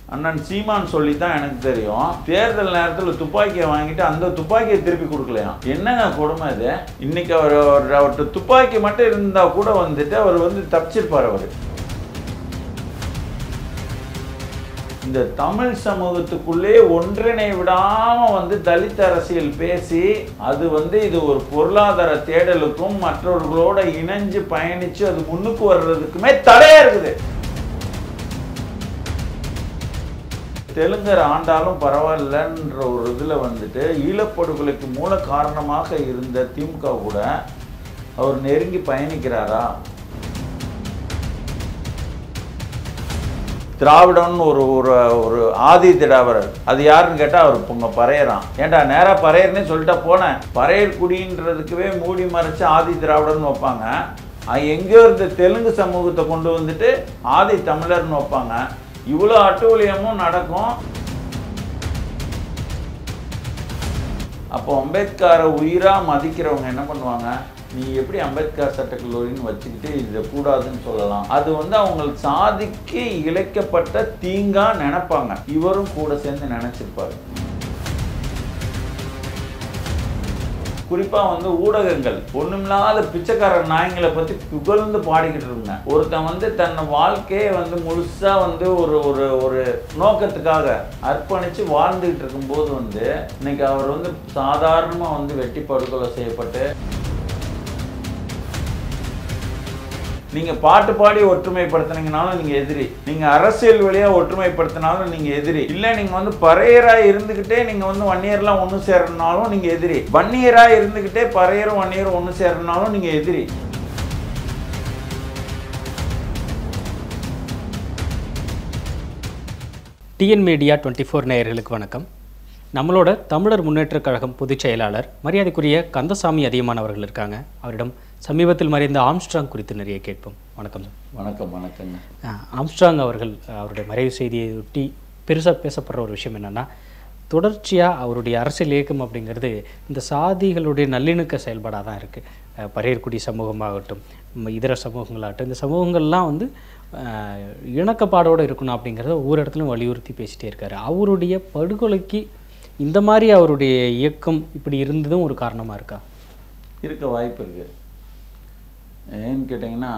அண்ணன் சீமான் சொல்லி தான் எனக்கு தெரியும் தேர்தல் நேரத்தில் துப்பாக்கியை வாங்கிட்டு அந்த துப்பாக்கியை திருப்பி கொடுக்கலையாம் என்னங்க கொடுமை இது இன்னைக்கு அவர் அவர்- அவர்கிட்ட துப்பாக்கி மட்டும் இருந்தா கூட வந்துட்டு அவர் வந்து தப்பிச்சிருப்பார் அவர் இந்த தமிழ் சமூகத்துக்குள்ளே ஒன்றினை விடாம வந்து தலித் அரசியல் பேசி அது வந்து இது ஒரு பொருளாதார தேடலுக்கும் மற்றவர்களோட இணைஞ்சு பயணிச்சு அது முன்னுக்கு வர்றதுக்குமே தடையா இருக்குது தெலுங்கர் ஆண்டாலும் பரவாயில்லன்ற ஒரு இதில் வந்துட்டு ஈழப்படுகொலைக்கு மூல காரணமாக இருந்த திமுக கூட அவர் நெருங்கி பயணிக்கிறாரா திராவிடம்னு ஒரு ஒரு ஒரு ஆதி திராவிடர் அது யாருன்னு கேட்டால் அவர் உங்க பறையறான் ஏன்டா நேராக பறையர்னே சொல்லிட்டா போனேன் பறையர் குடின்றதுக்குவே மூடி மறைச்சு ஆதி திராவிடர்னு வைப்பாங்க அது எங்கேயோ இருந்த தெலுங்கு சமூகத்தை கொண்டு வந்துட்டு ஆதி தமிழர்னு வைப்பாங்க இவ்வளோ அட்டூழியமும் நடக்கும் அப்போ அம்பேத்கரை உயிராக மதிக்கிறவங்க என்ன பண்ணுவாங்க நீ எப்படி அம்பேத்கர் சட்டக்கல்லூரின்னு வச்சுக்கிட்டு இதை கூடாதுன்னு சொல்லலாம் அது வந்து அவங்க சாதிக்கு இழைக்கப்பட்ட தீங்கா நினைப்பாங்க இவரும் கூட சேர்ந்து நினைச்சிருப்பாரு குறிப்பா வந்து ஊடகங்கள் ஒண்ணுமில்லாத பிச்சைக்கார நாய்ங்களை பத்தி புகழ்ந்து பாடிக்கிட்டு இருங்க ஒருத்தன் வந்து தன் வாழ்க்கையை வந்து முழுசா வந்து ஒரு ஒரு ஒரு நோக்கத்துக்காக அர்ப்பணிச்சு வாழ்ந்துகிட்டு இருக்கும்போது வந்து இன்னைக்கு அவர் வந்து சாதாரணமா வந்து வெட்டி படுகொலை செய்யப்பட்டு நீங்க பாட்டு பாடி ஒற்றுமைப்படுத்தினீங்கனாலும் நீங்க எதிரி நீங்க அரசியல் வழியா ஒற்றுமைப்படுத்தினாலும் நீங்க எதிரி இல்ல நீங்க வந்து பறையரா இருந்துகிட்டே நீங்க வந்து வன்னியர்லாம் ஒண்ணு சேரணும்னாலும் நீங்க எதிரி வன்னியரா இருந்துகிட்டே பறையரும் வன்னியரும் ஒண்ணு சேரணும்னாலும் நீங்க எதிரி டிஎன் மீடியா டுவெண்ட்டி ஃபோர் நேயர்களுக்கு வணக்கம் நம்மளோட தமிழர் முன்னேற்றக் கழகம் பொதுச் செயலாளர் மரியாதைக்குரிய கந்தசாமி அதிகமான் அவர்கள் இருக்காங்க அவரிடம் சமீபத்தில் மறைந்த ஆம்ஸ்ட்ராங் குறித்து நிறைய கேட்போம் வணக்கம் சார் வணக்கம் வணக்கங்க அஹ், ஆம்ஸ்ட்ராங் அவர்கள் அஹ், அவருடைய மறைவு செய்தியை ஒட்டி பெருசாக பேசப்படுற ஒரு விஷயம் என்னென்னா தொடர்ச்சியாக அவருடைய அரசியல் இயக்கம் அப்படிங்கிறது இந்த சாதிகளுடைய நல்லிணக்க செயல்பாடாக தான் இருக்குது பரையர்குடி சமூகமாகட்டும் ம- இதர சமூகங்களாகட்டும் இந்த சமூகங்கள்லாம் வந்து அஹ், இணக்கப்பாடோடு இருக்கணும் அப்படிங்கிறத ஒவ்வொரு இடத்துலையும் வலியுறுத்தி பேசிட்டே இருக்காரு அவருடைய படுகொலைக்கு இந்த மாதிரி அவருடைய இயக்கம் இப்படி இருந்ததும் ஒரு காரணமாக இருக்கா இருக்க வாய்ப்பு இருக்கு ஏன்னு கேட்டிங்கன்னா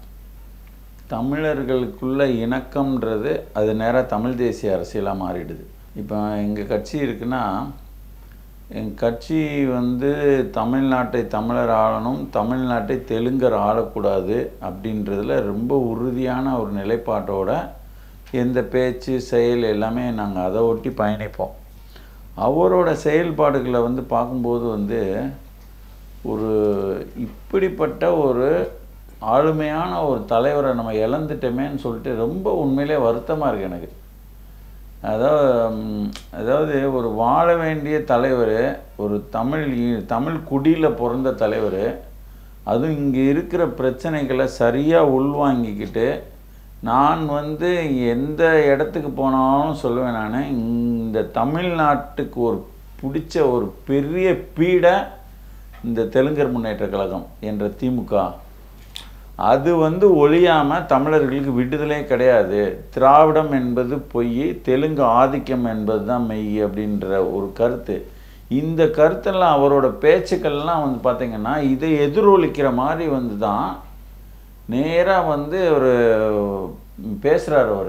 தமிழர்களுக்குள்ள இணக்கம்ன்றது அது நேராக தமிழ் தேசிய அரசியலாக மாறிடுது இப்போ எங்கள் கட்சி இருக்குன்னா எங்கள் கட்சி வந்து தமிழ்நாட்டை தமிழர் ஆளணும் தமிழ்நாட்டை தெலுங்கர் ஆளக்கூடாது அப்படின்றதுல ரொம்ப உறுதியான ஒரு நிலைப்பாட்டோட எந்த பேச்சு செயல் எல்லாமே நாங்கள் அதை ஒட்டி பயணிப்போம் அவரோட செயல்பாடுகளை வந்து பார்க்கும்போது வந்து ஒரு இப்படிப்பட்ட ஒரு ஆளுமையான ஒரு தலைவரை நம்ம இழந்துட்டோமேன்னு சொல்லிட்டு ரொம்ப உண்மையிலே வருத்தமாக இருக்கு எனக்கு அதாவது ம், அதாவது ஒரு வாழ வேண்டிய தலைவர் ஒரு தமிழ் ஈ- தமிழ் குடியில் பிறந்த தலைவர் அதுவும் இங்கே இருக்கிற பிரச்சனைகளை சரியாக உள்வாங்கிக்கிட்டு நான் வந்து எந்த இடத்துக்கு போனாலும் சொல்லுவேன் நான் இந்த தமிழ்நாட்டுக்கு ஒரு பிடிச்ச ஒரு பெரிய பீடை இந்த தெலுங்கர் முன்னேற்ற கழகம் என்ற திமுக அது வந்து ஒழியாம தமிழர்களுக்கு விடுதலே கிடையாது திராவிடம் என்பது பொய் தெலுங்கு ஆதிக்கம் என்பது தான் மெய் அப்படின்ற ஒரு கருத்து இந்த கருத்தெல்லாம் அவரோட பேச்சுக்கள்லாம் வந்து பார்த்தீங்கன்னா இதை எதிரொலிக்கிற மாதிரி வந்து தான் நேராக வந்து ஒரு பேசுகிறார் அவர்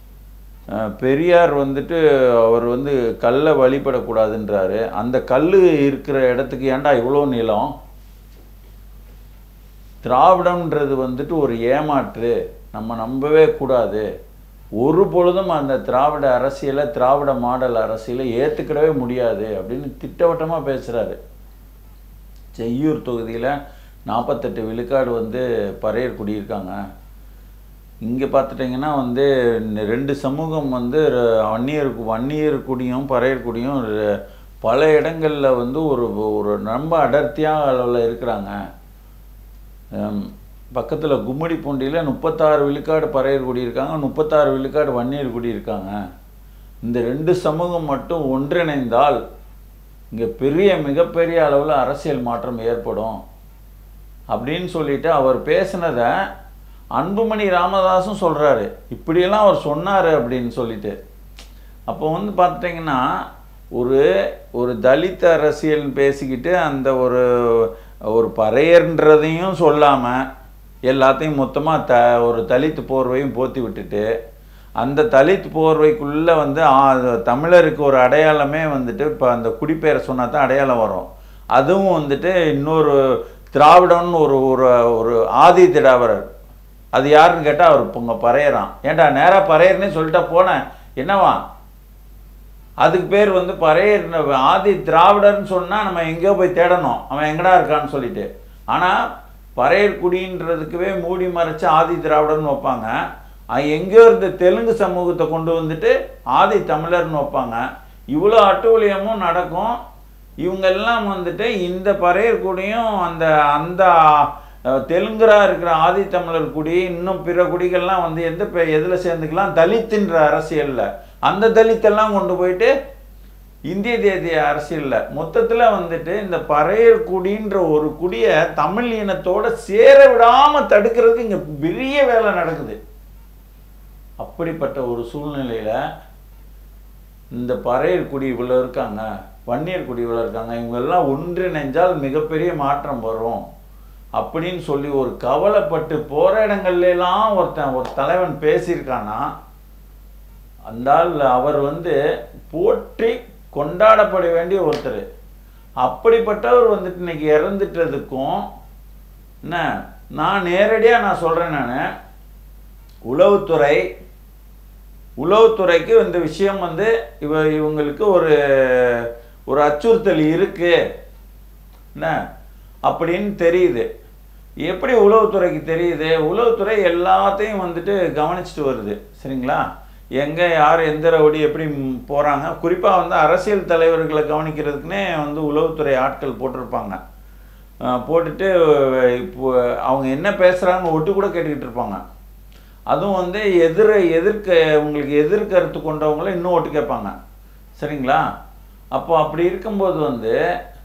பெரியார் வந்துட்டு அவர் வந்து கல்லை வழிபடக்கூடாதுன்றாரு அந்த கல் இருக்கிற இடத்துக்கு ஏன்டா இவ்வளோ நிலம் திராவிடம்ன்றது வந்துட்டு ஒரு ஏமாற்று நம்ம நம்பவே கூடாது ஒரு பொழுதும் அந்த திராவிட அரசியலை திராவிட மாடல் அரசியலை ஏற்றுக்கிடவே முடியாது அப்படின்னு திட்டவட்டமாக பேசுகிறாரு செய்யூர் தொகுதியில் நாற்பத்தெட்டு விழுக்காடு வந்து பறையர் குடியிருக்காங்க இங்கே பார்த்துட்டிங்கன்னா வந்து இந்த ரெண்டு சமூகம் வந்து ர- வன்னியர் வன்னியர் குடியும் பறையர் குடியும் ர- பல இடங்களில் வந்து ஒரு ஒரு ரொம்ப அடர்த்தியாக அளவில் இருக்கிறாங்க பக்கத்தில் கும்மிடி பூண்டியில் முப்பத்தாறு விழுக்காடு பறையர் குடி இருக்காங்க முப்பத்தாறு விழுக்காடு வன்னியர் குடி இருக்காங்க இந்த ரெண்டு சமூகம் மட்டும் ஒன்றிணைந்தால் இங்கே பெரிய மிகப்பெரிய அளவில் அரசியல் மாற்றம் ஏற்படும் அப்படின்னு சொல்லிட்டு அவர் பேசினதை அன்புமணி ராமதாஸும் சொல்கிறாரு இப்படியெல்லாம் அவர் சொன்னார் அப்படின்னு சொல்லிட்டு அப்போ வந்து பார்த்துட்டிங்கன்னா ஒரு ஒரு தலித் அரசியல் பேசிக்கிட்டு அந்த ஒரு ஒரு பறையர்ன்றதையும் சொல்லாமல் எல்லாத்தையும் மொத்தமாக த ஒரு தலித் போர்வையும் போத்தி விட்டுட்டு அந்த தலித் போர்வைக்குள்ளே வந்து ஆ, தமிழருக்கு ஒரு அடையாளமே வந்துட்டு இப்போ அந்த குடிப்பெயரை சொன்னா தான் அடையாளம் வரும் அதுவும் வந்துட்டு இன்னொரு திராவிடம்னு ஒரு ஒரு ஒரு ஆதி திராவிடர் அது யாருன்னு கேட்டால் அவர் உங்க பறையறான் ஏன்டா நேராக பறையர்னே சொல்லிட்டா போனேன் என்னவா அதுக்கு பேர் வந்து பறையர் ஆதி திராவிடர்னு சொன்னால் நம்ம எங்கேயோ போய் தேடணும் அவன் எங்கடா இருக்கான்னு சொல்லிட்டு ஆனால் பறையர் குடின்றதுக்குவே மூடி மறைச்சு ஆதி திராவிடர்னு வைப்பாங்க அது எங்கேயோ இருந்த தெலுங்கு சமூகத்தை கொண்டு வந்துட்டு ஆதி தமிழர்னு வைப்பாங்க இவ்வளோ அட்டூழியமும் நடக்கும் இவங்க எல்லாம் வந்துட்டு இந்த பறையர் குடியும் அந்த அந்த அஹ், தெலுங்குரா இருக்கிற ஆதி தமிழர் குடி இன்னும் பிற குடிகள்லாம் வந்து எந்த பே- எதுல சேர்ந்துக்கலாம் தலித்துன்ற அரசியல்ல அந்த தலித்தெல்லாம் கொண்டு போயிட்டு இந்திய தேசிய அரசியல்ல மொத்தத்துல வந்துட்டு இந்த பறையர் குடின்ற ஒரு குடியை தமிழ் இனத்தோட சேர விடாம தடுக்கிறதுக்கு இங்க பெரிய வேலை நடக்குது அப்படிப்பட்ட ஒரு சூழ்நிலையில இந்த பறையர் குடி இவ்வளோ இருக்காங்க வன்னியர் குடி இவ்வளோ இருக்காங்க இவங்கெல்லாம் ஒன்றிணைஞ்சால் மிகப்பெரிய மாற்றம் வரும் அப்படின்னு சொல்லி ஒரு கவலைப்பட்டு போற இடங்கள்ல எல்லாம் ஒருத்தன் ஒரு தலைவன் பேசியிருக்கானா அந்த ஆள் அவர் வந்து போற்றி கொண்டாடப்பட வேண்டிய ஒருத்தர் அப்படிப்பட்டவர் வந்துட்டு இன்னைக்கு இறந்துட்டதுக்கும் என்ன நான் நேரடியாக நான் சொல்கிறேன் நான் உளவுத்துறை உளவுத்துறைக்கு இந்த விஷயம் வந்து இவ இவங்களுக்கு ஒரு ஒரு அச்சுறுத்தல் இருக்கு என்ன அப்படின்னு தெரியுது எப்படி உளவுத்துறைக்கு தெரியுது உளவுத்துறை எல்லாத்தையும் வந்துட்டு கவனிச்சுட்டு வருது சரிங்களா எங்கே யார் எந்த ரவுடி எப்படி ம், போறாங்க குறிப்பாக வந்து அரசியல் தலைவர்களை கவனிக்கிறதுக்குனே வந்து உளவுத்துறை ஆட்கள் போட்டிருப்பாங்க அஹ், போட்டுட்டு இப்போ அவங்க என்ன பேசுகிறாங்கன்னு ஒட்டு கூட கேட்டுக்கிட்டு இருப்பாங்க அதுவும் வந்து எதிர எதிர்க்க உங்களுக்கு எதிர்கருத்து கொண்டவங்கள இன்னும் ஓட்டு கேட்பாங்க சரிங்களா அப்போ அப்படி இருக்கும்போது வந்து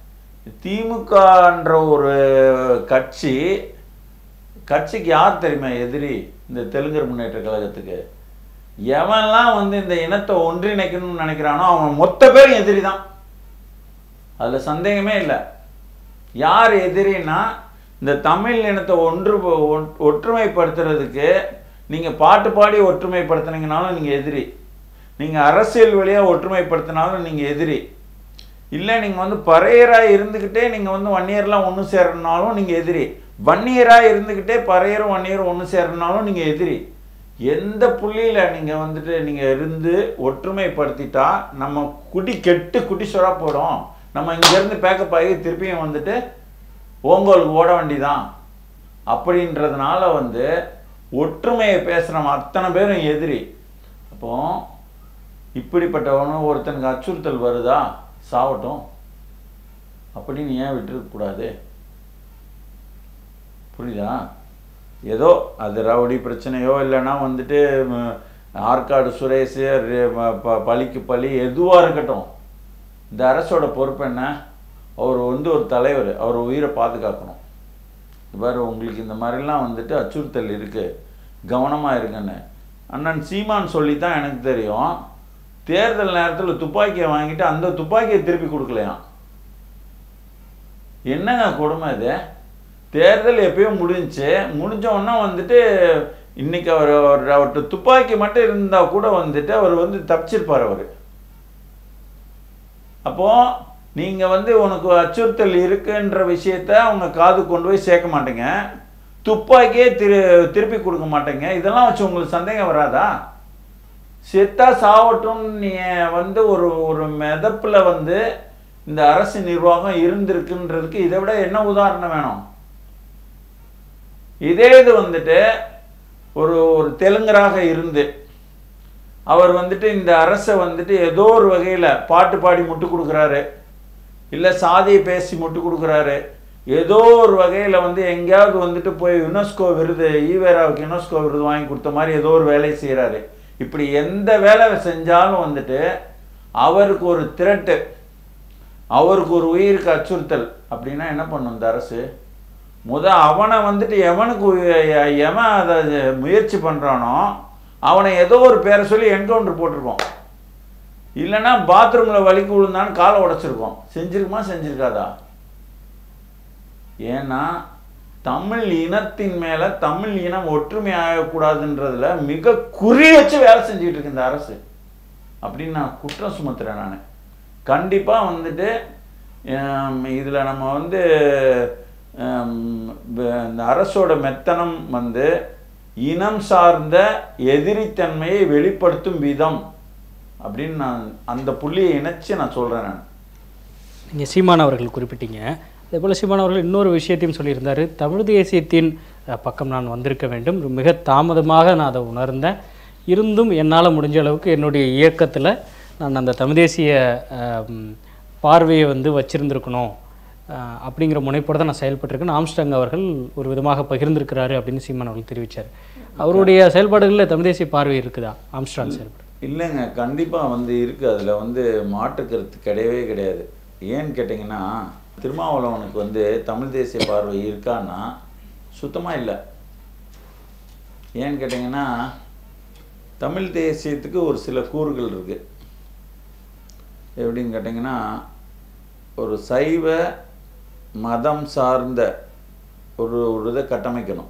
திமுகன்ற ஒரு கட்சி கட்சிக்கு யார் தெரியுமா எதிரி இந்த தெலுங்கர் முன்னேற்ற கழகத்துக்கு எவன்லாம் வந்து இந்த இனத்தை ஒன்றிணைக்கணும்னு நினைக்கிறானோ அவன் மொத்த பேரும் எதிரி தான் அதில் சந்தேகமே இல்லை யார் எதிரின்னா இந்த தமிழ் இனத்தை ஒன்று ஒன்- ஒற்றுமைப்படுத்துறதுக்கு நீங்கள் பாட்டு பாடி ஒற்றுமைப்படுத்துனீங்கனாலும் நீங்கள் எதிரி நீங்கள் அரசியல் வழியாக ஒற்றுமைப்படுத்தினாலும் நீங்கள் எதிரி இல்லை நீங்கள் வந்து பறையராக இருந்துக்கிட்டே நீங்கள் வந்து வன்னியர்லாம் ஒன்று சேரணுனாலும் நீங்கள் எதிரி வன்னியராக இருந்துக்கிட்டே பறையரும் வன்னியரும் ஒன்று சேரணுனாலும் நீங்கள் எதிரி எந்த புள்ளியில் நீங்கள் வந்துட்டு நீங்கள் இருந்து ஒற்றுமைப்படுத்திட்டா நம்ம குடி கெட்டு குட்டிச்சொரா போடும் நம்ம இங்கேருந்து பேக்கப் ஆகி திருப்பியும் வந்துட்டு ஓங்கோலுக்கு ஓட வேண்டிதான் அப்படின்றதுனால வந்து ஒற்றுமையை பேசுகிறவன் அத்தனை பேரும் எதிரி அப்போ இப்படிப்பட்டவனும் ஒருத்தனுக்கு அச்சுறுத்தல் வருதா சாவட்டும் அப்படின்னு ஏன் விட்டுருக்கக்கூடாது புரியுதா ஏதோ அது ரவுடி பிரச்சனையோ இல்லைன்னா வந்துட்டு ம், ஆற்காடு சுரேஷ் ரெ- ப- ப- பலிக்கு பலி எதுவாக இருக்கட்டும் இந்த அரசோட பொறுப்பு என்ன அவர் வந்து ஒரு தலைவர் அவர் உயிரை பாதுகாக்கணும் பாரு உங்களுக்கு இந்த மாதிரிலாம் வந்துட்டு அச்சுறுத்தல் இருக்குது கவனமாக இருங்கன்னு அண்ணன் சீமான் சொல்லி தான் எனக்கு தெரியும் தேர்தல் நேரத்தில் துப்பாக்கியை வாங்கிட்டு அந்த துப்பாக்கியை திருப்பி கொடுக்கலையாம் என்னங்க கொடுமை இது தேர்தல் எப்பயோ முடிஞ்சுச்சு முடிஞ்ச உடனே வந்துட்டு இன்னைக்கு அவர் அவர் அவர்கிட்ட துப்பாக்கி மட்டும் இருந்தால் கூட வந்துட்டு அவர் வந்து தப்பிச்சிருப்பார் அவர் அப்போ நீங்க வந்து உனக்கு அச்சுறுத்தல் இருக்குன்ற விஷயத்த அவங்க காது கொண்டு போய் சேர்க்க மாட்டீங்க துப்பாக்கியே திரு திருப்பி கொடுக்க மாட்டீங்க இதெல்லாம் வச்சு உங்களுக்கு சந்தேகம் வராதா செத்தா சாவட்டும்னு நீ வந்து ஒரு ஒரு மெதப்புல வந்து இந்த அரசு நிர்வாகம் இருந்திருக்குன்றதுக்கு இதை விட என்ன உதாரணம் வேணும் இதே இது வந்துட்டு ஒரு ஒரு தெலுங்கராக இருந்து அவர் வந்துட்டு இந்த அரசை வந்துட்டு ஏதோ ஒரு வகையில் பாட்டு பாடி முட்டு கொடுக்குறாரு இல்லை சாதியை பேசி முட்டு கொடுக்குறாரு ஏதோ ஒரு வகையில் வந்து எங்கேயாவது வந்துட்டு போய் யுனெஸ்கோ விருது ஈவேராவுக்கு யுனெஸ்கோ விருது வாங்கி கொடுத்த மாதிரி ஏதோ ஒரு வேலையை செய்கிறாரு இப்படி எந்த வேலை செஞ்சாலும் வந்துட்டு அவருக்கு ஒரு திரட்டு அவருக்கு ஒரு உயிருக்கு அச்சுறுத்தல் அப்படின்னா என்ன பண்ணும் இந்த அரசு முத அவனை வந்துட்டு எவனுக்கு உய- எ- எவன் அதை முயற்சி பண்ணுறானோ அவனை ஏதோ ஒரு பேரை சொல்லி என்கவுண்டர் போட்டிருக்கோம் இல்லைன்னா பாத்ரூமில் வலிக்கு விழுந்தான்னு காலை உடைச்சிருக்கோம் செஞ்சிருக்குமா செஞ்சிருக்காதா ஏன்னா தமிழ் இனத்தின் மேலே தமிழ் இனம் ஒற்றுமை ஆகக்கூடாதுன்றதுல மிக குறி வச்சு வேலை செஞ்சுட்டு இருக்கு இந்த அரசு அப்படின்னு நான் குற்றம் சுமத்துறேன் நான் கண்டிப்பாக வந்துட்டு இதில் நம்ம வந்து ஹம், வ- இந்த அரசோட மெத்தனம் வந்து இனம் சார்ந்த எதிரித்தன்மையை வெளிப்படுத்தும் விதம் அப்படின்னு நான் அந்த புள்ளியை இணைச்சு நான் சொல்கிறேன் நான் நீங்கள் சீமான் அவர்கள் குறிப்பிட்டீங்க அதே போல் சீமான் அவர்கள் இன்னொரு விஷயத்தையும் சொல்லியிருந்தார் தமிழ் தேசியத்தின் அஹ், பக்கம் நான் வந்திருக்க வேண்டும் மிக தாமதமாக நான் அதை உணர்ந்தேன் இருந்தும் என்னால் முடிஞ்ச அளவுக்கு என்னுடைய இயக்கத்தில் நான் அந்த தமிழ் தேசிய அஹ், ம், பார்வையை வந்து வச்சிருந்திருக்கணும் அஹ், அப்படிங்கிற முனைப்போடு தான் நான் செயல்பட்டிருக்கேன் ஆம்ஸ்டாங் அவர்கள் ஒரு விதமாக பகிர்ந்திருக்கிறாரு அப்படின்னு சீமான் அவர்கள் தெரிவித்தார் அவருடைய செயல்பாடுகளில் தமிழ் தேசிய பார்வை இருக்குதா ஆம்ஸ்டாங் செயல்பாடு இல்லைங்க கண்டிப்பாக வந்து இருக்குது அதில் வந்து மாற்று கருத்து கிடையவே கிடையாது ஏன்னு கேட்டிங்கன்னா திருமாவளவனுக்கு வந்து தமிழ் தேசிய பார்வை இருக்கான்னா சுத்தமாக இல்லை ஏன்னு கேட்டிங்கன்னா தமிழ் தேசியத்துக்கு ஒரு சில கூறுகள் இருக்குது எப்படின்னு கேட்டிங்கன்னா ஒரு சைவ மதம் சார்ந்த ஒரு ஒரு இதை கட்டமைக்கணும்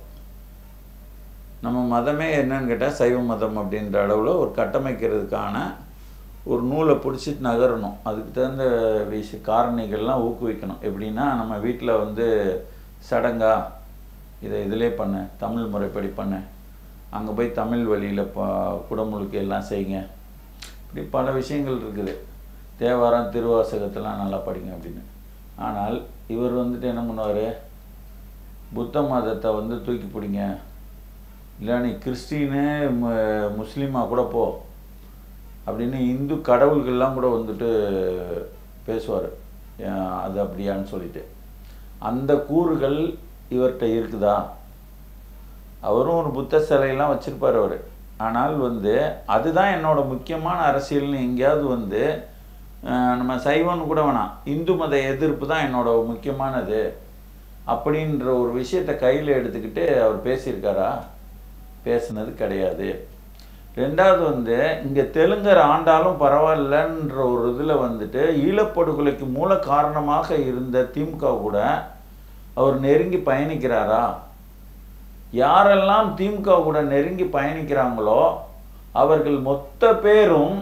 நம்ம மதமே என்னன்னு கேட்டால் சைவ மதம் அப்படின்ற அளவில் ஒரு கட்டமைக்கிறதுக்கான ஒரு நூலை பிடிச்சிட்டு நகரணும் அதுக்கு தகுந்த விஷய காரணிகள்லாம் ஊக்குவிக்கணும் எப்படின்னா நம்ம வீட்டில் வந்து சடங்கா இதை இதிலே பண்ணு தமிழ் முறைப்படி பண்ணு அங்கே போய் தமிழ் வழியில் ப குடமுழுக்கு எல்லாம் செய்யுங்க இப்படி பல விஷயங்கள் இருக்குது தேவாரம் திருவாசகத்தெல்லாம் நல்லா படிங்க அப்படின்னு ஆனால் இவர் வந்துட்டு என்ன பண்ணுவார் புத்த மதத்தை வந்து தூக்கி பிடிங்க இல்லை நீ கிறிஸ்டினு மு- முஸ்லீமா கூட போ அப்படின்னு இந்து கடவுள்கள்லாம் கூட வந்துட்டு பேசுவார் அது அப்படியான்னு சொல்லிட்டு அந்த கூறுகள் இவர்கிட்ட இருக்குதா அவரும் ஒரு புத்த சிலையெல்லாம் வச்சிருப்பார் அவர் ஆனால் வந்து அதுதான் என்னோட முக்கியமான அரசியல்னு எங்கேயாவது வந்து அஹ், நம்ம சைவம்னு கூட வேணாம் இந்து மத எதிர்ப்பு தான் என்னோட முக்கியமானது அப்படின்ற ஒரு விஷயத்தை கையில் எடுத்துக்கிட்டு அவர் பேசியிருக்காரா பேசுனது கிடையாது ரெண்டாவது வந்து இங்கே தெலுங்கர் ஆண்டாலும் பரவாயில்லன்ற ஒரு இதில் வந்துட்டு ஈழப்படுகொலைக்கு மூல காரணமாக இருந்த திமுக கூட அவர் நெருங்கி பயணிக்கிறாரா யாரெல்லாம் திமுக கூட நெருங்கி பயணிக்கிறாங்களோ அவர்கள் மொத்த பேரும்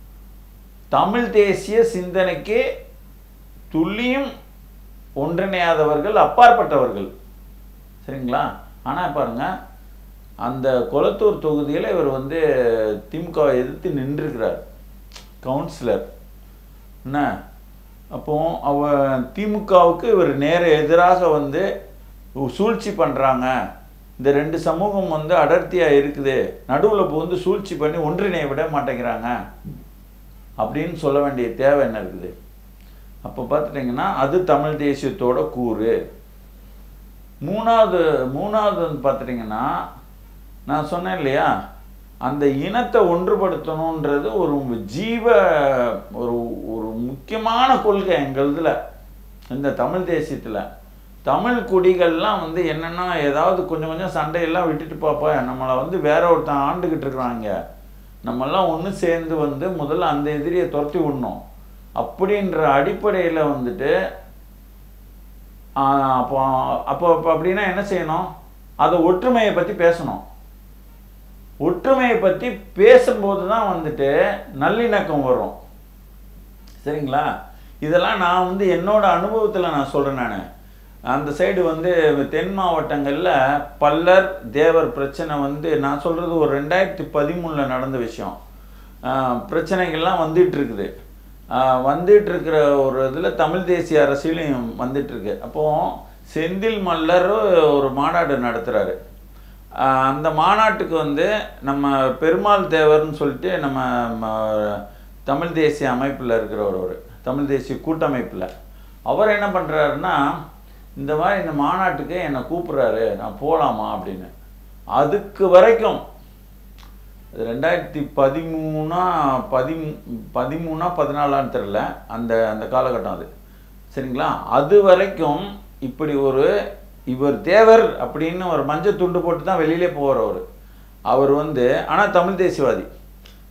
தமிழ் தேசிய சிந்தனைக்கு துல்லியும் ஒன்றிணையாதவர்கள் அப்பாற்பட்டவர்கள் சரிங்களா ஆனால் பாருங்க அந்த கொளத்தூர் தொகுதியில் இவர் வந்து திமுகவை எதிர்த்து நின்றுக்கிறார் கவுன்சிலர் என்ன அப்போ அவ திமுகவுக்கு இவர் நேர எதிராக வந்து சூழ்ச்சி பண்ணுறாங்க இந்த ரெண்டு சமூகம் வந்து அடர்த்தியாக இருக்குது நடுவில் புகுந்து சூழ்ச்சி பண்ணி ஒன்றிணைய விட மாட்டேங்கிறாங்க அப்படின்னு சொல்ல வேண்டிய தேவை என்ன இருக்குது அப்போ பார்த்துட்டிங்கன்னா அது தமிழ் தேசியத்தோட கூறு மூணாவது மூணாவது வந்து பார்த்துட்டிங்கன்னா நான் சொன்னேன் இல்லையா அந்த இனத்தை ஒன்றுபடுத்தணுன்றது ஒரு ஜீவ ஒரு ஒரு முக்கியமான கொள்கை எங்கள் இதில் இந்த தமிழ் தேசியத்தில் தமிழ் குடிகள்லாம் வந்து என்னென்னா ஏதாவது கொஞ்சம் கொஞ்சம் சண்டையெல்லாம் விட்டுட்டு பாப்பா நம்மளை வந்து வேற ஒருத்தன் ஆண்டுக்கிட்டு இருக்கிறாங்க நம்மெல்லாம் ஒன்று சேர்ந்து வந்து முதல்ல அந்த எதிரியை துரத்தி விடணும் அப்படின்ற அடிப்படையில் வந்துட்டு ஆஹ் அப்போ அப்போ அப்போ அப்படின்னா என்ன செய்யணும் அதை ஒற்றுமையை பற்றி பேசணும் ஒற்றுமையை பற்றி பேசும்போது தான் வந்துட்டு நல்லிணக்கம் வரும் சரிங்களா இதெல்லாம் நான் வந்து என்னோட அனுபவத்தில் நான் சொல்கிறேன் நான் அந்த சைடு வந்து தென் மாவட்டங்களில் பல்லர் தேவர் பிரச்சனை வந்து நான் சொல்கிறது ஒரு ரெண்டாயிரத்தி பதிமூணில் நடந்த விஷயம் ஆஹ் பிரச்சனைகள்லாம் வந்துட்டு இருக்குது ஆஹ் வந்துட்டு இருக்கிற ஒரு இதில் தமிழ் தேசிய அரசியலும் வந்துட்டு இருக்கு அப்போது செந்தில் மல்லர் ஒரு மாநாடு நடத்துகிறாரு அந்த மாநாட்டுக்கு வந்து நம்ம பெருமாள் தேவர்னு சொல்லிட்டு நம்ம ம- தமிழ் தேசிய அமைப்பில் இருக்கிறவர் ஒரு தமிழ் தேசிய கூட்டமைப்பில் அவர் என்ன பண்ணுறாருன்னா இந்த மாதிரி இந்த மாநாட்டுக்கு என்னை கூப்பிட்றாரு நான் போகலாமா அப்படின்னு அதுக்கு வரைக்கும் அது ரெண்டாயிரத்தி பதிமூணா பதி பதிமூணா பதினாலான்னு தெரில அந்த அந்த காலகட்டம் அது சரிங்களா அது வரைக்கும் இப்படி ஒரு இவர் தேவர் அப்படின்னு ஒரு மஞ்சள் துண்டு போட்டு தான் வெளியிலே போவார் அவர் அவர் வந்து ஆனால் தமிழ் தேசியவாதி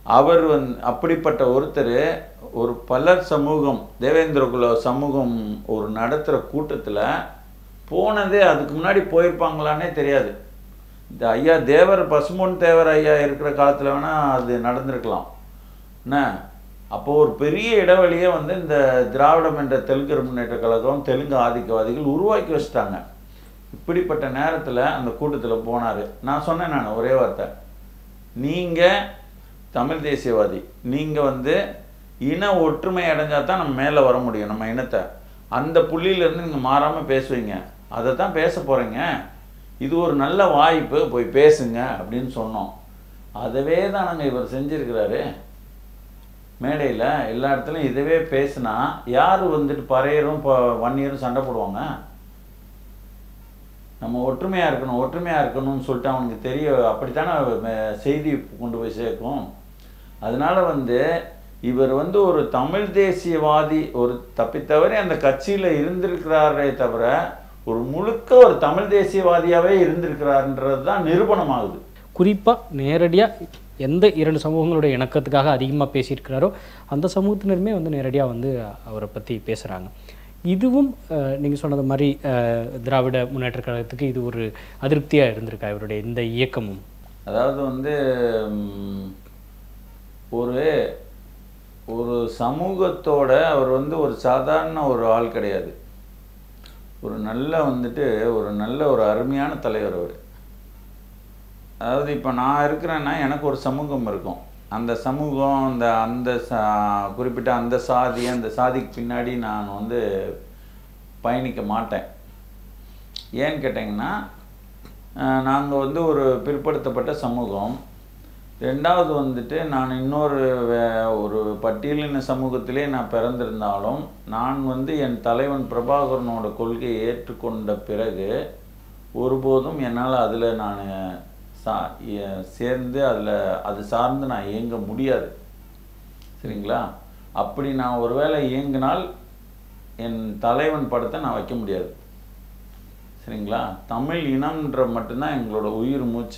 அவர் வந் அப்படிப்பட்ட ஒருத்தர் ஒரு பலர் சமூகம் தேவேந்திரகுல சமூகம் ஒரு நடத்துகிற கூட்டத்தில் போனதே அதுக்கு முன்னாடி போயிருப்பாங்களான்னே தெரியாது இந்த ஐயா தேவர் பசும்பொன் தேவர் ஐயா இருக்கிற காலத்தில் வேணால் அது நடந்திருக்கலாம் என்ன அப்போ ஒரு பெரிய இடைவெளியை வந்து இந்த திராவிடம் என்ற தெலுங்கு முன்னேற்ற கழகம் தெலுங்கு ஆதிக்கவாதிகள் உருவாக்கி வச்சுட்டாங்க இப்படிப்பட்ட நேரத்தில் அந்த கூட்டத்தில் போனார் நான் சொன்னேன் நான் ஒரே வார்த்தை நீங்கள் தமிழ் தேசியவாதி நீங்கள் வந்து இன ஒற்றுமை அடைஞ்சால் தான் நம்ம மேலே வர முடியும் நம்ம இனத்தை அந்த புள்ளியிலேருந்து நீங்கள் மாறாமல் பேசுவீங்க அதை தான் பேச போகிறீங்க இது ஒரு நல்ல வாய்ப்பு போய் பேசுங்க அப்படின்னு சொன்னோம் அதவே தான் நாங்கள் இவர் செஞ்சுருக்கிறாரு மேடையில் எல்லா இடத்துலையும் இதவே பேசுனா யார் வந்துட்டு பறையரும் இப்போ வன்னியரும் சண்டை போடுவாங்க நம்ம ஒற்றுமையாக இருக்கணும் ஒற்றுமையாக இருக்கணும்னு சொல்லிட்டு அவனுக்கு தெரிய அப்படித்தானே மெ- செய்தி கொண்டு போய் சேர்க்கும் அதனால வந்து இவர் வந்து ஒரு தமிழ் தேசியவாதி ஒரு தப்பித்தவரே அந்த கட்சியில் இருந்திருக்கிறாரே தவிர ஒரு முழுக்க ஒரு தமிழ் தேசியவாதியாகவே இருந்திருக்கிறாருன்றது தான் நிரூபணமாகுது குறிப்பாக நேரடியாக எந்த இரண்டு சமூகங்களுடைய இணக்கத்துக்காக அதிகமாக பேசியிருக்கிறாரோ அந்த சமூகத்தினருமே வந்து நேரடியாக வந்து அவரை பற்றி பேசுகிறாங்க இதுவும் நீங்கள் சொன்னது மாதிரி அஹ், திராவிட முன்னேற்ற கழகத்துக்கு இது ஒரு அதிருப்தியாக இருந்திருக்கா இவருடைய இந்த இயக்கமும் அதாவது வந்து ம், ஒரு ஒரு சமூகத்தோட அவர் வந்து ஒரு சாதாரண ஒரு ஆள் கிடையாது ஒரு நல்ல வந்துட்டு ஒரு நல்ல ஒரு அருமையான தலைவர் அவர் அதாவது இப்போ நான் இருக்கிறேன்னா எனக்கு ஒரு சமூகம் இருக்கும் அந்த சமூகம் அந்த அந்த சா குறிப்பிட்ட அந்த சாதி அந்த சாதிக்கு பின்னாடி நான் வந்து பயணிக்க மாட்டேன் ஏன்னு கேட்டிங்கன்னா நாங்கள் வந்து ஒரு பிற்படுத்தப்பட்ட சமூகம் ரெண்டாவது வந்துட்டு நான் இன்னொரு வே- ஒரு பட்டியலின சமூகத்திலே நான் பிறந்திருந்தாலும் நான் வந்து என் தலைவன் பிரபாகரனோட கொள்கையை ஏற்றுக்கொண்ட பிறகு ஒருபோதும் என்னால் அதில் நான் சா எ- சேர்ந்து அதில் அது சார்ந்து நான் இயங்க முடியாது சரிங்களா அப்படி நான் ஒருவேளை இயங்கினால் என் தலைவன் படத்தை நான் வைக்க முடியாது சரிங்களா தமிழ் இனம்ன்ற மட்டும்தான் எங்களோட உயிர் மூச்சு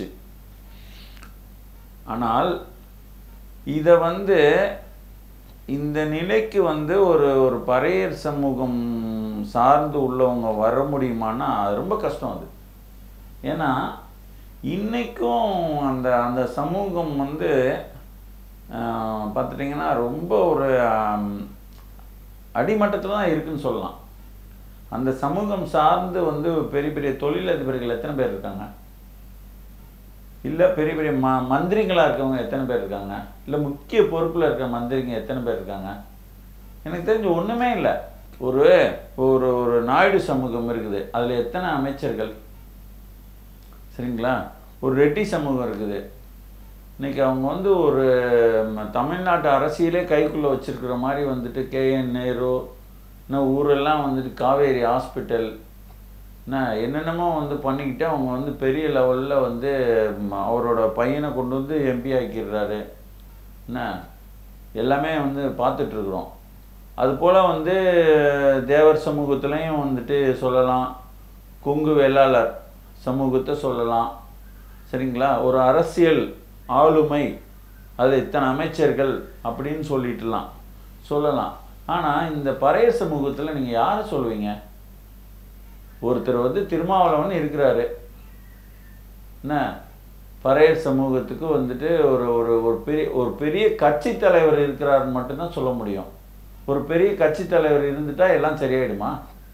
ஆனால் இதை வந்து இந்த நிலைக்கு வந்து ஒரு ஒரு பறையர் சமூகம் சார்ந்து உள்ளவங்க வர முடியுமான்னா அது ரொம்ப கஷ்டம் அது ஏன்னா இன்னைக்கும் அந்த அந்த சமூகம் வந்து ஆஹ், பார்த்துட்டிங்கன்னா ரொம்ப ஒரு அடிமட்டத்தில் தான் இருக்குன்னு சொல்லலாம் அந்த சமூகம் சார்ந்து வந்து பெரிய பெரிய தொழிலதிபர்கள் எத்தனை பேர் இருக்காங்க இல்லை பெரிய பெரிய ம மந்திரிங்களாக இருக்கவங்க எத்தனை பேர் இருக்காங்க இல்லை முக்கிய பொறுப்பில் இருக்க மந்திரிங்க எத்தனை பேர் இருக்காங்க எனக்கு தெரிஞ்சு ஒன்றுமே இல்லை ஒரு ஒரு ஒரு நாயுடு சமூகம் இருக்குது அதில் எத்தனை அமைச்சர்கள் சரிங்களா ஒரு ரெட்டி சமூகம் இருக்குது இன்னைக்கு அவங்க வந்து ஒரு ம- தமிழ்நாட்டு அரசியலே கைக்குள்ளே வச்சிருக்கிற மாதிரி வந்துட்டு கேஎன் நேரு இன்னும் ஊரெல்லாம் வந்துட்டு காவேரி ஹாஸ்பிட்டல் என்ன என்னென்னமோ வந்து பண்ணிக்கிட்டு அவங்க வந்து பெரிய லெவலில் வந்து ம், அவரோட பையனை கொண்டு வந்து எம்பி ஆக்கிடுறாரு என்ன எல்லாமே வந்து பார்த்துட்ருக்குறோம் அதுபோல் வந்து தேவர் சமூகத்துலேயும் வந்துட்டு சொல்லலாம் கொங்கு வேளாளர் சமூகத்தை சொல்லலாம் சரிங்களா ஒரு அரசியல் ஆளுமை அது இத்தனை அமைச்சர்கள் அப்படின்னு சொல்லிட்டுலாம் சொல்லலாம் ஆனால் இந்த பறைய சமூகத்தில் நீங்கள் யாரை சொல்லுவீங்க ஒருத்தர் வந்து திருமாவளவன் இருக்கிறாரு என்ன பறையர் சமூகத்துக்கு வந்துட்டு ஒரு ஒரு ஒரு பெரிய ஒரு பெரிய கட்சி தலைவர் இருக்கிறாருன்னு மட்டும்தான் சொல்ல முடியும் ஒரு பெரிய கட்சி தலைவர் இருந்துட்டா எல்லாம் சரியாயிடுமா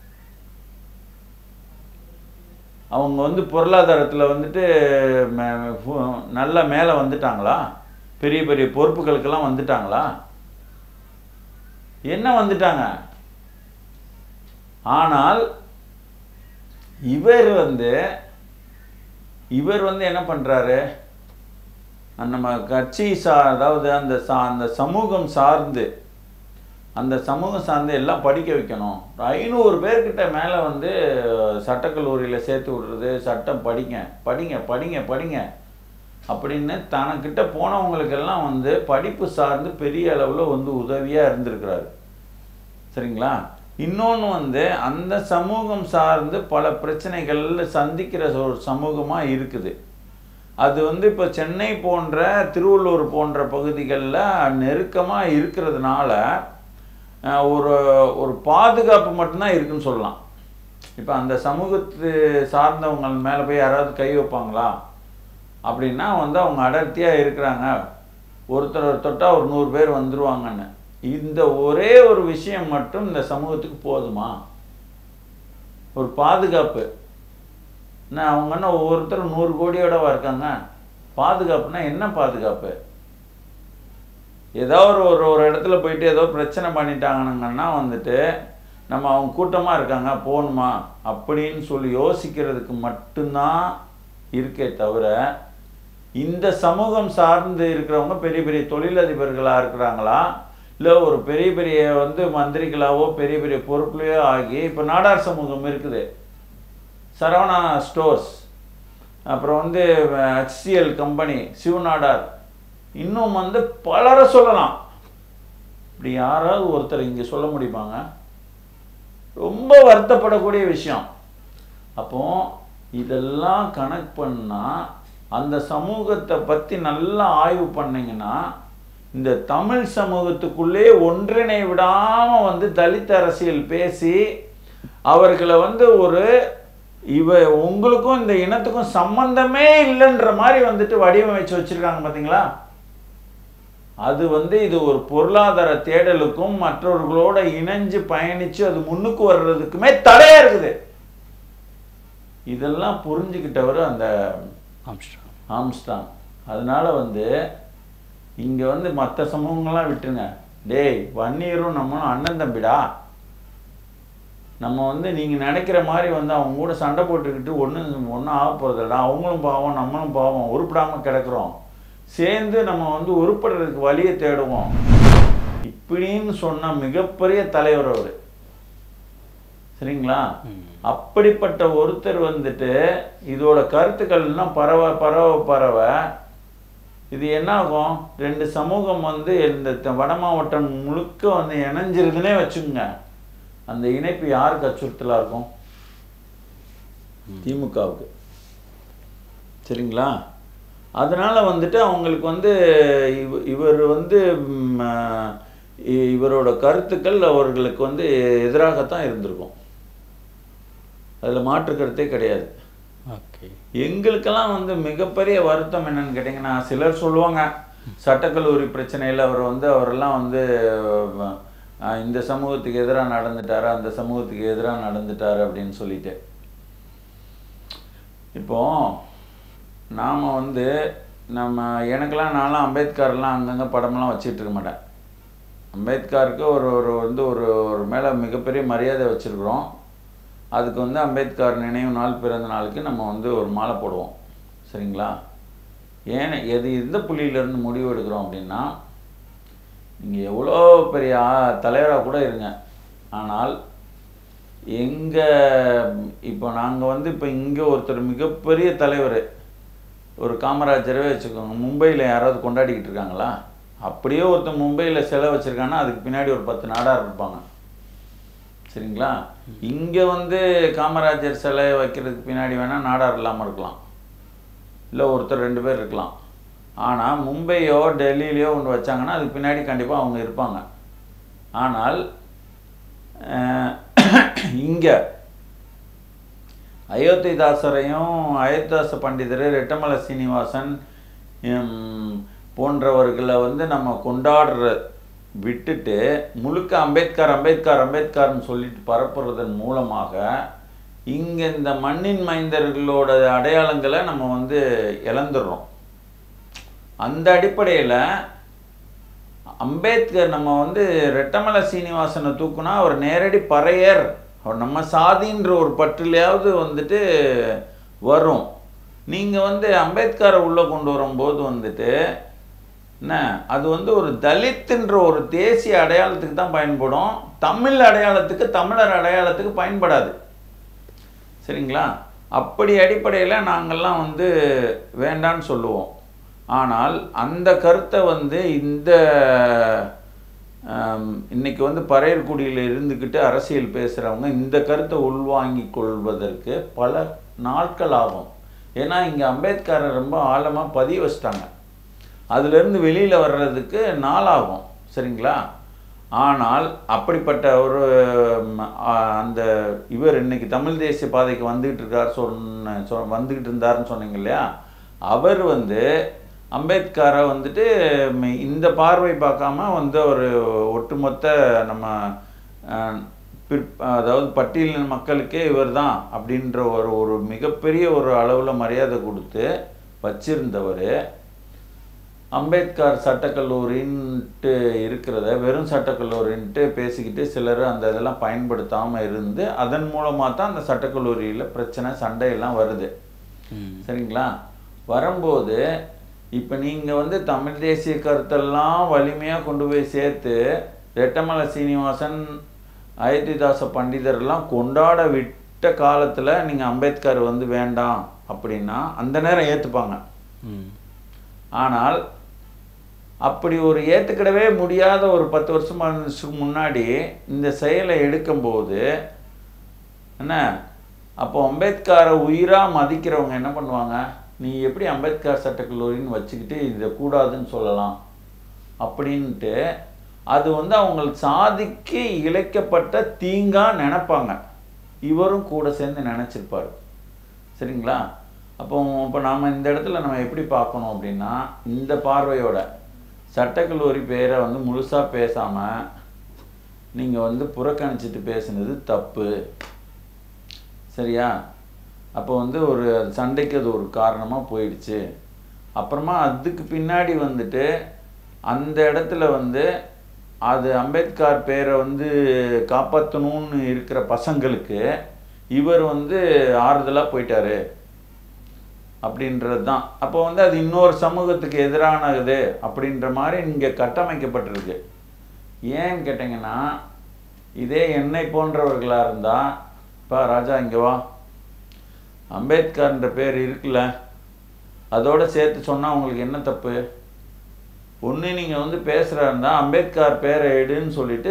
அவங்க வந்து பொருளாதாரத்தில் வந்துட்டு ம- ஃபு- நல்லா மேலே வந்துட்டாங்களா பெரிய பெரிய பொறுப்புகளுக்கெல்லாம் வந்துட்டாங்களா என்ன வந்துட்டாங்க ஆனால் இவர் வந்து இவர் வந்து என்ன பண்றாரு நம்ம கட்சி சா அதாவது அந்த சா அந்த சமூகம் சார்ந்து அந்த சமூகம் சார்ந்து எல்லாம் படிக்க வைக்கணும் ஒரு ஐநூறு பேர்கிட்ட மேலே வந்து சட்டக்கல்லூரியில் சேர்த்து விடுறது சட்டம் படிங்க படிங்க படிங்க படிங்க அப்படின்னு தனக்கிட்ட போனவங்களுக்கெல்லாம் வந்து படிப்பு சார்ந்து பெரிய அளவில் வந்து உதவியாக இருந்திருக்கிறாரு சரிங்களா இன்னொன்று வந்து அந்த சமூகம் சார்ந்து பல பிரச்சனைகள் சந்திக்கிற ஒரு சமூகமாக இருக்குது அது வந்து இப்போ சென்னை போன்ற திருவள்ளூர் போன்ற பகுதிகளில் நெருக்கமாக இருக்கிறதுனால அஹ், ஒரு ஒரு பாதுகாப்பு மட்டும்தான் இருக்குன்னு சொல்லலாம் இப்போ அந்த சமூகத்து சார்ந்தவங்க மேலே போய் யாராவது கை வைப்பாங்களா அப்படின்னா வந்து அவங்க அடர்த்தியாக இருக்கிறாங்க ஒருத்தர் தொட்டால் ஒரு நூறு பேர் வந்துருவாங்கன்னு இந்த ஒரே ஒரு விஷயம் மட்டும் இந்த சமூகத்துக்கு போதுமா ஒரு பாதுகாப்பு என்ன அவங்க என்ன ஒவ்வொருத்தரும் நூறு கோடியோடவா இருக்காங்க பாதுகாப்புனா என்ன பாதுகாப்பு ஏதோ ஒரு ஒரு ஒரு இடத்துல போயிட்டு ஏதோ பிரச்சனை பண்ணிட்டாங்கன்னா வந்துட்டு நம்ம அவங்க கூட்டமாக இருக்காங்க போகணுமா அப்படின்னு சொல்லி யோசிக்கிறதுக்கு மட்டும்தான் இருக்கே தவிர இந்த சமூகம் சார்ந்து இருக்கிறவங்க பெரிய பெரிய தொழிலதிபர்களாக இருக்கிறாங்களா இல்லை ஒரு பெரிய பெரிய வந்து மந்திரிகளாவோ பெரிய பெரிய பொறுப்புலையோ ஆகி இப்போ நாடார் சமூகம் இருக்குது சரவணா ஸ்டோர்ஸ் அப்புறம் வந்து ஹெச்சிஎல் கம்பெனி சிவநாடார் இன்னும் வந்து பலரை சொல்லலாம் இப்படி யாராவது ஒருத்தர் இங்கே சொல்ல முடியுமாங்க ரொம்ப வருத்தப்படக்கூடிய விஷயம் அப்போ இதெல்லாம் கணக்கு பண்ணா அந்த சமூகத்தை பற்றி நல்லா ஆய்வு பண்ணீங்கன்னா இந்த தமிழ் சமூகத்துக்குள்ளே ஒன்றிணை விடாம வந்து தலித் அரசியல் பேசி அவர்களை வந்து ஒரு இவ உங்களுக்கும் இந்த இனத்துக்கும் சம்பந்தமே இல்லைன்ற மாதிரி வந்துட்டு வடிவமைச்சு வச்சிருக்காங்க பார்த்தீங்களா அது வந்து இது ஒரு பொருளாதார தேடலுக்கும் மற்றவர்களோட இணைஞ்சு பயணிச்சு அது முன்னுக்கு வர்றதுக்குமே தடையா இருக்குது இதெல்லாம் புரிஞ்சுக்கிட்டவர் அந்த ஆம்ஸ்ட்ராங் ஆம்ஸ்டாங் அதனால வந்து இங்க வந்து மற்ற சமூகங்கள்லாம் விட்டுருங்க டேய் வன்னியரும் நம்மளும் அண்ணன் தம்பிடா நம்ம வந்து நீங்க நினைக்கிற மாதிரி வந்து அவங்க கூட சண்டை போட்டுக்கிட்டு ஒன்றும் ஒன்றும் ஆக போகிறதில்லடா அவங்களும் பாவம் நம்மளும் பாவம் உருப்படாம கிடக்குறோம் சேர்ந்து நம்ம வந்து உருப்படுறதுக்கு வழியை தேடுவோம் இப்படின்னு சொன்ன மிகப்பெரிய தலைவர் அவர் சரிங்களா அப்படிப்பட்ட ஒருத்தர் வந்துட்டு இதோட கருத்துக்கள் எல்லாம் பரவ பரவ பரவ இது என்ன ஆகும் ரெண்டு சமூகம் வந்து இந்த த- வட மாவட்டம் முழுக்க வந்து இணைஞ்சிருதுன்னே வச்சுக்கோங்க அந்த இணைப்பு யாருக்கு அச்சுறுத்தலா இருக்கும் திமுகவுக்கு சரிங்களா அதனால வந்துட்டு அவங்களுக்கு வந்து இவ இவர் வந்து ம், அஹ், இ- இவரோட கருத்துக்கள் அவர்களுக்கு வந்து எதிராகத்தான் இருந்திருக்கும் அதில் மாற்று கருத்தே கிடையாது ஓகே எங்களுக்கெல்லாம் வந்து மிகப்பெரிய வருத்தம் என்னன்னு கேட்டிங்கன்னா சிலர் சொல்லுவாங்க சட்டக்கல்லூரி பிரச்சனையில் அவர் வந்து அவரெல்லாம் வந்து அஹ், இந்த சமூகத்துக்கு எதிராக நடந்துட்டாரு அந்த சமூகத்துக்கு எதிராக நடந்துட்டாரு அப்படின்னு சொல்லிட்டு இப்போ நாம் வந்து நம்ம எனக்கெல்லாம் நான்லாம் அம்பேத்கர்லாம் அங்கங்கே படமெல்லாம் வச்சுட்டு இருக்க மாட்டேன் அம்பேத்கருக்கு ஒரு ஒரு வந்து ஒரு ஒரு மேலே மிகப்பெரிய மரியாதை வச்சுருக்குறோம் அதுக்கு வந்து அம்பேத்கர் நினைவு நாள் பிறந்த நாளுக்கு நம்ம வந்து ஒரு மாலை போடுவோம் சரிங்களா ஏன் எது எந்த புள்ளியிலேருந்து முடிவு எடுக்கிறோம் அப்படின்னா நீங்கள் எவ்வளோ பெரிய தலைவராக கூட இருங்க ஆனால் எங்கள் இப்போ நாங்கள் வந்து இப்போ இங்கே ஒருத்தர் மிகப்பெரிய தலைவர் ஒரு காமராஜரவே வச்சுக்கோங்க மும்பையில் யாராவது கொண்டாடிக்கிட்டு இருக்காங்களா அப்படியே ஒருத்தர் மும்பையில் சிலை வச்சுருக்காங்கன்னா அதுக்கு பின்னாடி ஒரு பத்து நாடார் இருப்பாங்க சரிங்களா இங்கே வந்து காமராஜர் சிலை வைக்கிறதுக்கு பின்னாடி வேணால் நாடார் இல்லாமல் இருக்கலாம் இல்லை ஒருத்தர் ரெண்டு பேர் இருக்கலாம் ஆனால் மும்பையோ டெல்லியிலையோ ஒன்று வச்சாங்கன்னா அதுக்கு பின்னாடி கண்டிப்பாக அவங்க இருப்பாங்க ஆனால் இங்கே அயோத்திதாசரையும் அயோத்திதாச பண்டிதர் ரெட்டமலை சீனிவாசன் ஹம், போன்றவர்களை வந்து நம்ம கொண்டாடுற விட்டுட்டு முழுக்க அம்பேத்கர் அம்பேத்கர் அம்பேத்கர்னு சொல்லிட்டு பரப்புறதன் மூலமாக இங்கே இந்த மண்ணின் மைந்தர்களோட அடையாளங்களை நம்ம வந்து இழந்துடுறோம் அந்த அடிப்படையில் அம்பேத்கர் நம்ம வந்து ரெட்டமலை சீனிவாசனை தூக்குனா அவர் நேரடி பறையர் அவர் நம்ம சாதின்ற ஒரு பற்றிலையாவது வந்துட்டு வரும் நீங்கள் வந்து அம்பேத்கரை உள்ளே கொண்டு வரும்போது வந்துட்டு என்ன அது வந்து ஒரு தலித்துன்ற ஒரு தேசிய அடையாளத்துக்கு தான் பயன்படும் தமிழ் அடையாளத்துக்கு தமிழர் அடையாளத்துக்கு பயன்படாது சரிங்களா அப்படி அடிப்படையில் நாங்கள்லாம் வந்து வேண்டான்னு சொல்லுவோம் ஆனால் அந்த கருத்தை வந்து இந்த ஆம், இன்னைக்கு வந்து பறையர்குடியில் இருந்துக்கிட்டு அரசியல் பேசுகிறவங்க இந்த கருத்தை உள்வாங்கிக் கொள்வதற்கு பல நாட்கள் ஆகும் ஏன்னா இங்கே அம்பேத்கரை ரொம்ப ஆழமாக பதிய வச்சிட்டாங்க அதுலேருந்து வெளியில் வர்றதுக்கு நாளாகும் சரிங்களா ஆனால் அப்படிப்பட்ட ஒரு ம், ஆ, அந்த இவர் இன்னைக்கு தமிழ் தேசிய பாதைக்கு வந்துகிட்டு இருக்கார் சொன்ன சொ வந்துக்கிட்டு இருந்தாருன்னு சொன்னீங்க இல்லையா அவர் வந்து அம்பேத்கரை வந்துட்டு ம், இந்த பார்வை பார்க்காம வந்து ஒரு ஒட்டுமொத்த நம்ம அஹ், பிற் அதாவது பட்டியலின மக்களுக்கே இவர் தான் அப்படின்ற ஒரு ஒரு மிகப்பெரிய ஒரு அளவில் மரியாதை கொடுத்து வச்சிருந்தவர் அம்பேத்கர் சட்டக்கல்லூரின்ட்டு இருக்கிறத வெறும் சட்டக்கல்லூரின்ட்டு பேசிக்கிட்டு சிலர் அந்த இதெல்லாம் பயன்படுத்தாமல் இருந்து அதன் மூலமாக தான் அந்த சட்டக்கல்லூரியில் பிரச்சனை சண்டையெல்லாம் வருது ம். சரிங்களா வரும்போது இப்போ நீங்கள் வந்து தமிழ் தேசிய கருத்தெல்லாம் வலிமையாக கொண்டு போய் சேர்த்து ரெட்டமலை சீனிவாசன் அயோத்திதாச பண்டிதர்லாம் கொண்டாட விட்ட காலத்தில் நீங்கள் அம்பேத்கர் வந்து வேண்டாம் அப்படின்னா அந்த நேரம் ஏற்றுப்பாங்க ம். ஆனால் அப்படி ஒரு ஏற்றுக்கிடவே முடியாத ஒரு பத்து வருஷம் முன்னாடி இந்த செயலை எடுக்கும்போது என்ன அப்போ அம்பேத்கரை உயிராக மதிக்கிறவங்க என்ன பண்ணுவாங்க நீ எப்படி அம்பேத்கர் சட்டக்கல்லூரின்னு வச்சுக்கிட்டு இதை கூடாதுன்னு சொல்லலாம் அப்படின்ட்டு அது வந்து அவங்க சாதிக்கு இழைக்கப்பட்ட தீங்கா நினைப்பாங்க இவரும் கூட சேர்ந்து நினச்சிருப்பாரு சரிங்களா அப்போ இப்போ நாம் இந்த இடத்துல நம்ம எப்படி பார்க்கணும் அப்படின்னா இந்த பார்வையோட சட்டக்கல்லூரி பேரை வந்து முழுசாக பேசாமல் நீங்கள் வந்து புறக்கணிச்சிட்டு பேசுனது தப்பு சரியா அப்போ வந்து ஒரு சண்டைக்கு அது ஒரு காரணமாக போயிடுச்சு அப்புறமா அதுக்கு பின்னாடி வந்துட்டு அந்த இடத்துல வந்து அது அம்பேத்கர் பேரை வந்து காப்பாற்றணும்னு இருக்கிற பசங்களுக்கு இவர் வந்து ஆறுதலாக போயிட்டாரு அப்படின்றது தான் அப்போ வந்து அது இன்னொரு சமூகத்துக்கு எதிரானது அப்படின்ற மாதிரி இங்கே கட்டமைக்கப்பட்டிருக்கு ஏன்னு கேட்டிங்கன்னா இதே என்னை போன்றவர்களாக இருந்தால் பா ராஜா இங்கே வா அம்பேத்கர்ன்ற பேர் இருக்குல்ல அதோட சேர்த்து சொன்னால் உங்களுக்கு என்ன தப்பு ஒன்று நீங்கள் வந்து பேசுகிறா இருந்தால் அம்பேத்கர் பேரை எடுன்னு சொல்லிட்டு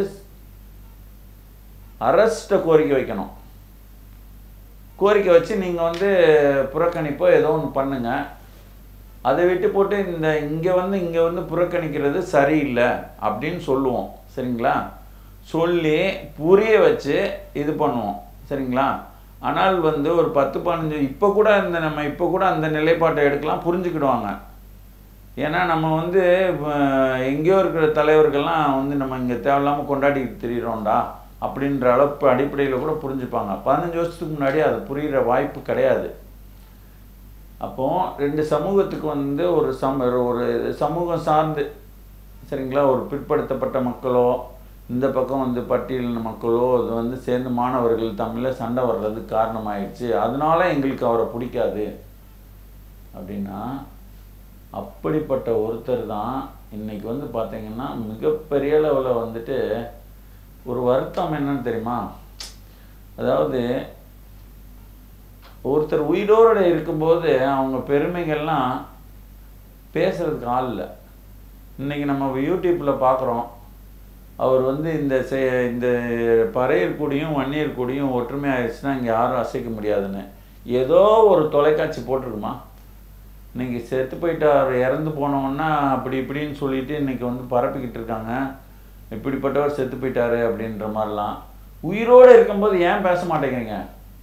அரஸ்ட்டை கோரிக்கை வைக்கணும் கோரிக்கை வச்சு நீங்கள் வந்து புறக்கணிப்போ ஏதோ ஒன்று பண்ணுங்க அதை விட்டு போட்டு இந்த இங்கே வந்து இங்கே வந்து புறக்கணிக்கிறது சரியில்லை அப்படின்னு சொல்லுவோம் சரிங்களா சொல்லி புரிய வச்சு இது பண்ணுவோம் சரிங்களா ஆனால் வந்து ஒரு பத்து பதினஞ்சு இப்போ கூட இந்த நம்ம இப்போ கூட அந்த நிலைப்பாட்டை எடுக்கலாம் புரிஞ்சுக்கிடுவாங்க ஏன்னா நம்ம வந்து அஹ், எங்கேயோ இருக்கிற தலைவர்கள்லாம் வந்து நம்ம இங்கே தேவையில்லாமல் கொண்டாடிக்கிட்டு திரியிறோம்டா அப்படின்ற அளவுக்கு அடிப்படையில் கூட புரிஞ்சுப்பாங்க பதினஞ்சு வருஷத்துக்கு முன்னாடி அது புரிகிற வாய்ப்பு கிடையாது அப்போ ரெண்டு சமூகத்துக்கு வந்து ஒரு சம ஒரு சமூகம் சார்ந்து சரிங்களா ஒரு பிற்படுத்தப்பட்ட மக்களோ இந்த பக்கம் வந்து பட்டியலின மக்களோ அது வந்து சேர்ந்து மாணவர்கள் தமிழில் சண்டை வர்றதுக்கு காரணமாயிடுச்சு அதனால எங்களுக்கு அவரை பிடிக்காது அப்படின்னா அப்படிப்பட்ட ஒருத்தர் தான் இன்னைக்கு வந்து பார்த்தீங்கன்னா மிகப்பெரிய லெவலில் வந்துட்டு ஒரு வருத்தம் என்னன்னு தெரியுமா அதாவது ஒருத்தர் உயிரோட இருக்கும்போது அவங்க பெருமைகள்லாம் பேசுறதுக்கு ஆள் இல்லை இன்னைக்கு நம்ம யூடியூப்பில் பார்க்குறோம் அவர் வந்து இந்த செ- இந்த பறையர் கூடியும் வன்னியர் கூடியும் ஒற்றுமை ஆயிடுச்சுன்னா இங்கே யாரும் அசைக்க முடியாதுன்னு ஏதோ ஒரு தொலைக்காட்சி போட்டிருக்குமா இன்னைக்கு செத்து போயிட்டார் இறந்து போனவன்னா அப்படி இப்படின்னு சொல்லிட்டு இன்னைக்கு வந்து பரப்பிக்கிட்டு இருக்காங்க இப்படிப்பட்டவர் செத்து போயிட்டாரு அப்படின்ற மாதிரிலாம் உயிரோடு இருக்கும்போது ஏன் பேச மாட்டேங்கிறீங்க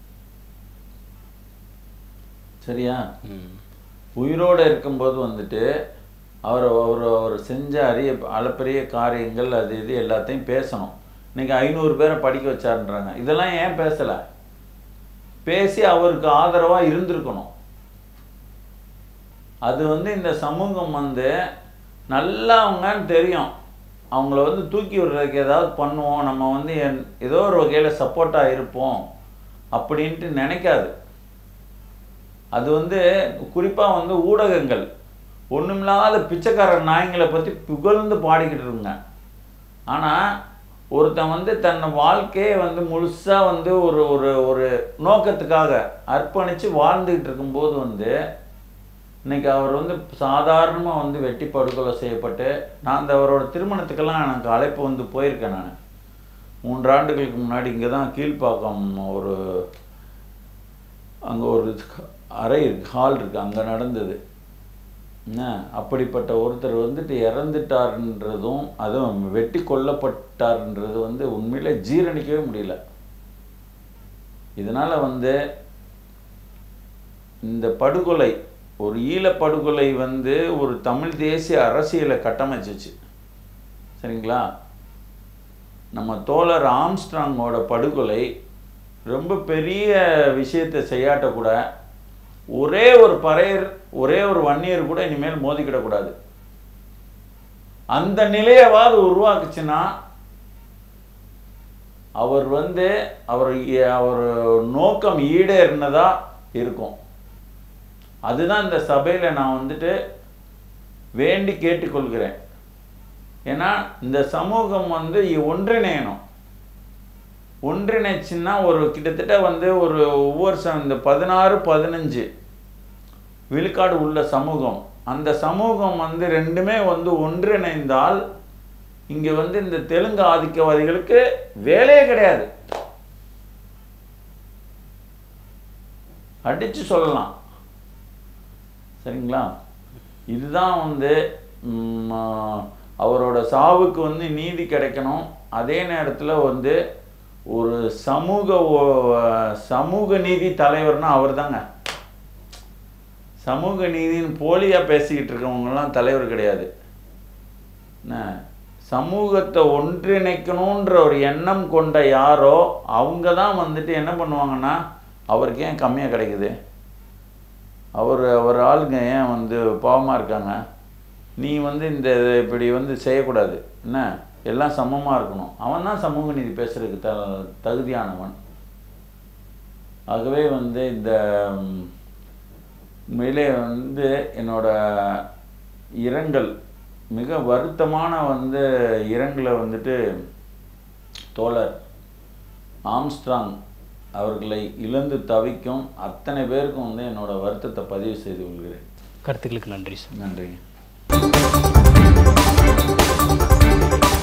சரியா ம். உயிரோடு இருக்கும்போது வந்துட்டு அவர் அவர் அவர் செஞ்ச அரிய அளப்பரிய காரியங்கள் அது இது எல்லாத்தையும் பேசணும் இன்னைக்கு ஐநூறு பேரை படிக்க வச்சாருன்றாங்க இதெல்லாம் ஏன் பேசலை பேசி அவருக்கு ஆதரவாக இருந்திருக்கணும் அது வந்து இந்த சமூகம் வந்து நல்லவங்கன்னு தெரியும் அவங்கள வந்து தூக்கி விடுறதுக்கு ஏதாவது பண்ணுவோம் நம்ம வந்து என்- ஏதோ ஒரு வகையில் சப்போர்ட்டாக இருப்போம் அப்படின்ட்டு நினைக்காது அது வந்து குறிப்பாக வந்து ஊடகங்கள் ஒண்ணுமில்லாத பிச்சைக்கார நாய்ங்களை பற்றி புகழ்ந்து பாடிக்கிட்டு இருங்க ஆனால் ஒருத்தன் வந்து தன் வாழ்க்கையை வந்து முழுசாக வந்து ஒரு ஒரு ஒரு நோக்கத்துக்காக அர்ப்பணித்து வாழ்ந்துக்கிட்டு இருக்கும்போது வந்து இன்னைக்கு அவர் வந்து சாதாரணமாக வந்து வெட்டி படுகொலை செய்யப்பட்டு நான் அந்த அவரோட திருமணத்துக்கெல்லாம் எனக்கு அழைப்பு வந்து போயிருக்கேன் நான் மூன்று ஆண்டுகளுக்கு முன்னாடி இங்கே தான் கீழ்ப்பாக்கம் ஒரு அங்கே ஒரு அறை இருக்கு ஹால் இருக்குது அங்கே நடந்தது என்ன அப்படிப்பட்ட ஒருத்தர் வந்துட்டு இறந்துட்டாருன்றதும் அதுவும் வெட்டி கொல்லப்பட்டார்ன்றது வந்து உண்மையிலே ஜீரணிக்கவே முடியல இதனால் வந்து இந்த படுகொலை ஒரு ஈழப்படுகொலை வந்து ஒரு தமிழ் தேசிய அரசியலை கட்டமைச்சிச்சு சரிங்களா நம்ம தோழர் ஆம்ஸ்ட்ராங்கோட படுகொலை ரொம்ப பெரிய விஷயத்தை செய்யாட்ட கூட ஒரே ஒரு பறையர் ஒரே ஒரு வன்னியர் கூட இனிமேல் மோதிக்கிடக்கூடாது அந்த நிலையவாது உருவாக்குச்சுன்னா அவர் வந்து அவர் அவர் நோக்கம் ஈடேறினதா இருக்கும் அதுதான் இந்த சபையில் நான் வந்துட்டு வேண்டி கேட்டுக்கொள்கிறேன் ஏன்னா இந்த சமூகம் வந்து ஒன்றிணையணும் ஒன்றிணைச்சுன்னா ஒரு கிட்டத்தட்ட வந்து ஒரு ஒவ்வொரு ச இந்த பதினாறு பதினஞ்சு விழுக்காடு உள்ள சமூகம் அந்த சமூகம் வந்து ரெண்டுமே வந்து ஒன்றிணைந்தால் இங்கே வந்து இந்த தெலுங்கு ஆதிக்கவாதிகளுக்கு வேலையே கிடையாது அடித்து சொல்லலாம் சரிங்களா இதுதான் வந்து ம், ஆ, அவரோட சாவுக்கு வந்து நீதி கிடைக்கணும் அதே நேரத்தில் வந்து ஒரு சமூக ஓ- சமூக நீதி தலைவர்னா அவர் தாங்க சமூக நீதின்னு போலியாக பேசிக்கிட்டு இருக்கவங்கலாம் தலைவர் கிடையாது என்ன சமூகத்தை ஒன்றிணைக்கணுன்ற ஒரு எண்ணம் கொண்ட யாரோ அவங்க தான் வந்துட்டு என்ன பண்ணுவாங்கன்னா அவருக்கு ஏன் கம்மியாக கிடைக்குது அவர் அவர் ஆளுங்க ஏன் வந்து பாவமாக இருக்காங்க நீ வந்து இந்த இப்படி வந்து செய்யக்கூடாது என்ன எல்லாம் சமமாக இருக்கணும் அவன் தான் சமூக நீதி பேசுறதுக்கு த தகுதியானவன் ஆகவே வந்து இந்த ம், உண்மையிலே வந்து என்னோட இரங்கல் மிக வருத்தமான வந்து இரங்கலை வந்துட்டு தோழர் ஆம்ஸ்ட்ராங் அவர்களை இழந்து தவிக்கும் அத்தனை பேருக்கும் வந்து என்னோட வருத்தத்தை பதிவு செய்து கொள்கிறேன் கருத்துக்களுக்கு நன்றி சார் நன்றிங்க